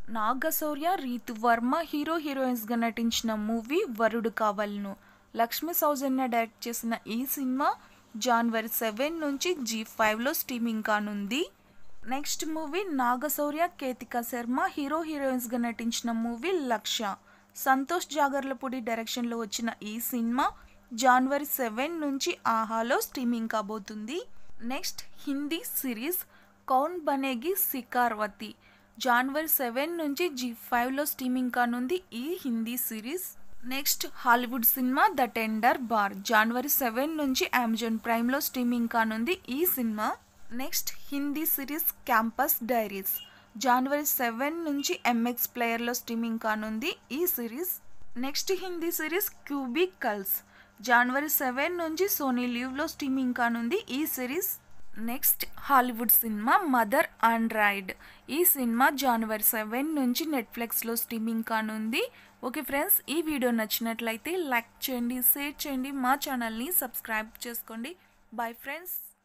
Naga Shaurya Ritu Varma hero హీరోయిన్స్గా నటించిన movie Varudu Kaavalenu Lakshmi Soujanya direct చేసిన ఈ సినిమా జనవరి సెవెన్ నుంచి జీ ఫైవ్లో స్ట్రీమింగ్ కానుంది next movie Naga Shaurya Ketika Sharma hero హీరోయిన్స్గా నటించిన మూవీ లక్ష్య సంతోష్ జాగర్లపూడి డైరెక్షన్లో వచ్చిన ఈ సినిమా జనవరి సెవెన్ నుంచి ఆహాలో స్ట్రీమింగ్ కాబోతుంది నెక్స్ట్ హిందీ సిరీస్ కౌన్ బనేగి సికార్వతి జనవరి సెవెన్ నుంచి జీ ఫైవ్లో స్ట్రీమింగ్ కానుంది ఈ హిందీ సిరీస్ నెక్స్ట్ హాలీవుడ్ సినిమా ద టెండర్ బార్ జనవరి సెవెన్ నుంచి అమెజాన్ ప్రైమ్లో స్ట్రీమింగ్ కానుంది ఈ సినిమా next Hindi series campus diaries జనవరి సెవెన్ నుంచి ఎంఎక్స్ ప్లేయర్లో స్ట్రీమింగ్ కానుంది ఈ series next Hindi series cubicles జనవరి సెవెన్ నుంచి సోనీ లీవ్లో స్ట్రీమింగ్ కానుంది ఈ సిరీస్ నెక్స్ట్ హాలీవుడ్ సినిమా మదర్ ఆండ్రాయిడ్ ఈ సినిమా జనవరి సెవెన్ నుంచి నెట్ఫ్లిక్స్లో స్ట్రీమింగ్ కానుంది ఓకే ఫ్రెండ్స్ ఈ వీడియో నచ్చినట్లయితే లైక్ చేయండి షేర్ చేయండి మా ఛానల్ని సబ్స్క్రైబ్ చేసుకోండి బాయ్ ఫ్రెండ్స్